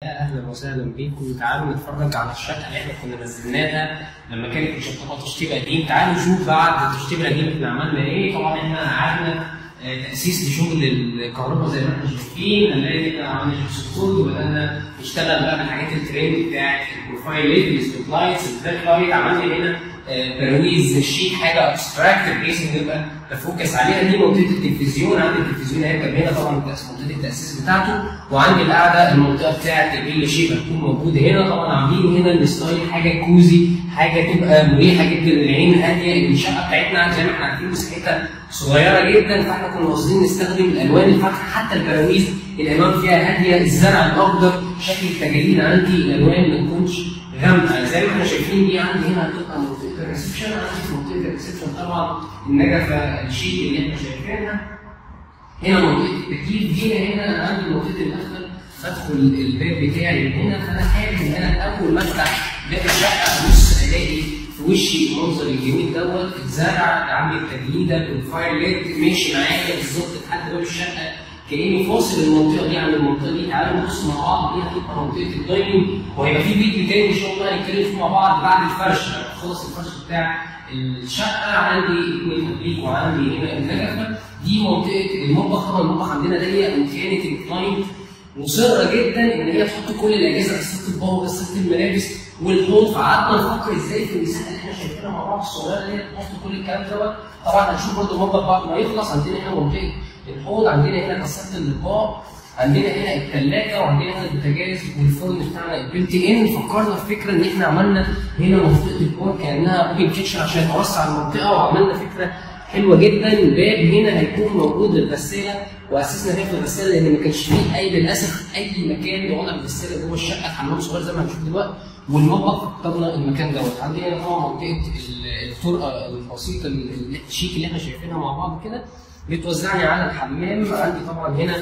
اهلا وسهلا بيكم تعالوا نتفرج على الشقه اللي احنا كنا نزلناها لما كانت مشطبه تشطيب قديم تعالوا نشوف بعد التشطيب القديم احنا عملنا ايه طبعا احنا قعدنا آه، تاسيس لشغل الكهرباء زي ما احنا شايفين هنلاقي احنا عملنا جبس كود وبدانا نشتغل بقى بالحاجات الترند بتاعت البروفايل ليت السبوت لايتس الباك لايت عملنا هنا آه، برويز الشيك حاجه ابستراكت بحيث ان نبقى نفوكس عليها دي منطقه التلفزيون عندي التلفزيون هيبقى هنا طبعا التأس- منطقه التاسيس بتاعته وعندي القعده المنطقه بتاعت ال شيب هتكون موجوده هنا طبعا عاملين هنا الستايل حاجه كوزي حاجه تبقى مريحه جدا للعين هاديه الشقه بتاعتنا زي ما احنا عارفين مساحتها صغيره جدا فاحنا كنا قاصدين نستخدم الالوان الفاتحه حتى البراويز الالوان فيها هاديه الزرع الاخضر شكل التجاعيد عندي الالوان ما تكونش غامقه زي ما احنا شايفين دي عندي هنا هتبقى منطقه الريسبشن عندي في منطقه الريسبشن طبعا النجفه الشيك اللي احنا شايفينها هنا منطقه التكييف دي هنا انا عندي منطقه المدخل بدخل الباب بتاعي من هنا فانا حابب ان انا اول ما افتح باب الشقه ابص الاقي في وشي المنظر الجميل دوت اتزرع عندي التجليده الفاير ليت ماشي معايا بالظبط لحد باب الشقه كاني فاصل المنطقه دي عن المنطقه دي تعالوا نبص مع بعض دي هتبقى منطقه الدايننج وهيبقى في فيديو تاني ان شاء الله هنتكلم فيه مع بعض بعد الفرش خلص الفرش بتاع الشقه عندي اثنين تبريك وعندي هنا النجفه دي منطقه المطبخ طبعا المطبخ عندنا ضيق وكانت الكلاينت مصره جدا ان هي تحط كل الاجهزه غساله الاطباق وغساله الملابس والحوض فقعدنا نفكر ازاي في المساحه اللي احنا شايفينها مع بعض الصغيره دي نحط كل الكلام دوت طبعا هنشوف برضه المطبخ بعد ما يخلص عندنا هنا منطقه الحوض عندنا هنا غساله الاطباق عندنا هنا الثلاجه وعندنا هنا البوتاجاز والفرن بتاعنا البلت ان فكرنا في فكره ان احنا عملنا هنا منطقه البار كانها اوبن كيتشن عشان نوسع المنطقه وعملنا فكره حلوه جدا الباب هنا هيكون موجود للغساله واسسنا فيها في الغساله لان ما كانش فيه اي للاسف اي مكان لوضع الغساله جوه الشقه الحمام صغير زي ما هنشوف دلوقتي والمطبخ اخترنا المكان دوت عندنا هنا طبعا منطقه ال- الطرقه البسيطه ال- الشيك اللي احنا شايفينها مع بعض كده بتوزعني على الحمام عندي طبعا هنا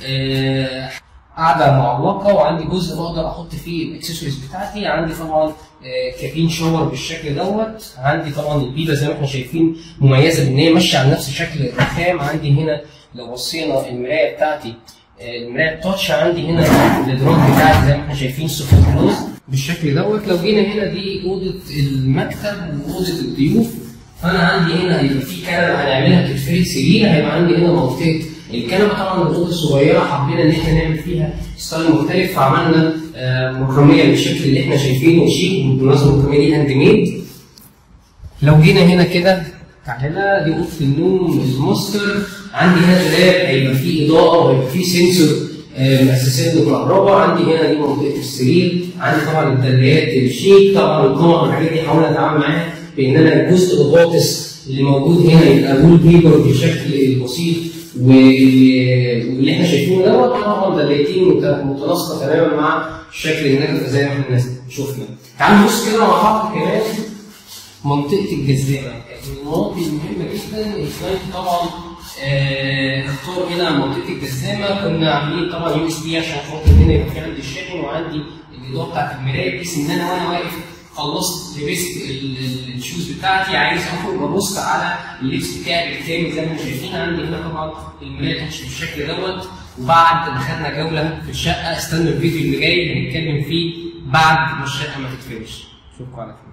آه، قاعده معلقه وعندي جزء بقدر احط فيه الاكسسوارز بتاعتي عندي طبعا آه، كابين شاور بالشكل دوت عندي طبعا البيضه زي ما احنا شايفين مميزه بان هي ماشيه على نفس شكل الرخام عندي هنا لو بصينا المرايه بتاعتي آه، المرايه التاتش عندي هنا الادراج بتاعتي زي ما احنا شايفين سوفت كلوز بالشكل دوت لو جينا هنا دي اوضه المكتب واوضه الضيوف فانا عندي هنا هيبقى في كنبه هنعملها تتفرد سرير هيبقى عندي هنا منطقه الكنبه طبعا الاوضه الصغيره حبينا ان احنا نعمل فيها ستايل مختلف فعملنا آه، مكرميه بالشكل اللي احنا شايفينه شيك وبالمناسبه المكرميه دي هاند ميد لو جينا هنا كده تعالى دي اوضه النوم الماستر عندي هنا دولاب هيبقى فيه اضاءه وهيبقى فيه سنسور آه، مؤسسات الكهرباء عندي هنا دي منطقه السرير عندي طبعا التلاجات الشيك طبعا القمر والحاجات دي حاول اتعامل معاها بان انا جزء الباطس اللي موجود هنا يبقى وول بيبر بالشكل البسيط و- واللي احنا شايفينه دوت طبعا دليتين مت- متناسقه تماما مع شكل النجفه زي ما احنا شفنا. تعالوا نبص كده مع بعض كمان منطقه الجذابه من المناطق المهمه جدا الكلاينت طبعا آه، اختار هنا منطقه الجزامه كنا عاملين طبعا يو اس بي عشان خاطر هنا يبقى في عندي الشاحن وعندي الاضاءه بتاعت المرايه بحيث ان انا وانا واقف خلصت لبست ال- ال- الشوز بتاعتي عايز اخرج وابص على اللبس بتاعي بالكامل زي ما انتم شايفين عندي هنا طبعا المرايه تاتش بالشكل دوت وبعد ما خدنا جوله في الشقه استنوا الفيديو اللي جاي هنتكلم فيه بعد ما الشقه ما تتفرش اشوفكم على خير